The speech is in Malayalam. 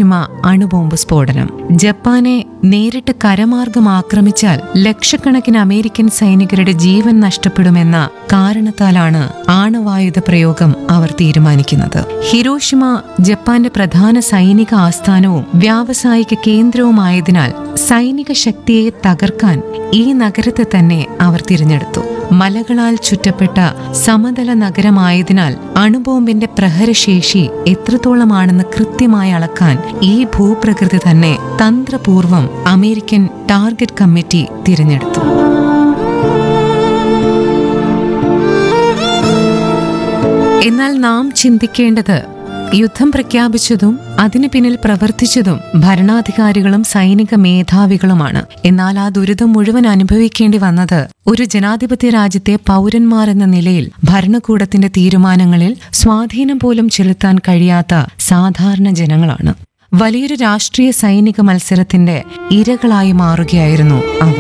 ഹിരോഷിമ അണുബോംബ് സ്ഫോടനം ജപ്പാനെ നേരിട്ട് കരമാർഗം ആക്രമിച്ചാൽ ലക്ഷക്കണക്കിന് അമേരിക്കൻ സൈനികരുടെ ജീവൻ നഷ്ടപ്പെടുമെന്ന കാരണത്താലാണ് ആണവായുധ പ്രയോഗം അവർ തീരുമാനിക്കുന്നത് ഹിരോഷിമ ജപ്പാന്റെ പ്രധാന സൈനിക ആസ്ഥാനവും വ്യാവസായിക കേന്ദ്രവുമായതിനാൽ സൈനിക ശക്തിയെ തകർക്കാൻ ഈ നഗരത്തെ തന്നെ അവർ തിരഞ്ഞെടുത്തു മലകളാൽ ചുറ്റപ്പെട്ട സമതല നഗരമായതിനാൽ അണുബോംബിന്റെ പ്രഹരശേഷി എത്രത്തോളമാണെന്ന് കൃത്യമായി അളക്കാൻ ഈ ഭൂപ്രകൃതി തന്നെ തന്ത്രപൂർവം അമേരിക്കൻ ടാർഗറ്റ് കമ്മിറ്റി തിരഞ്ഞെടുത്തു എന്നാൽ നാം ചിന്തിക്കേണ്ടത് യുദ്ധം പ്രഖ്യാപിച്ചതും അതിനു പിന്നിൽ പ്രവർത്തിച്ചതും ഭരണാധികാരികളും സൈനിക മേധാവികളുമാണ് എന്നാൽ ആ ദുരിതം മുഴുവൻ അനുഭവിക്കേണ്ടി വന്നത് ഒരു ജനാധിപത്യ രാജ്യത്തെ പൗരന്മാർ എന്ന നിലയിൽ ഭരണകൂടത്തിന്റെ തീരുമാനങ്ങളിൽ സ്വാധീനം പോലും ചെലുത്താൻ കഴിയാത്ത സാധാരണ ജനങ്ങളാണ് വലിയൊരു രാഷ്ട്രീയ സൈനിക മത്സരത്തിന്റെ ഇരകളായി മാറുകയായിരുന്നു അവർ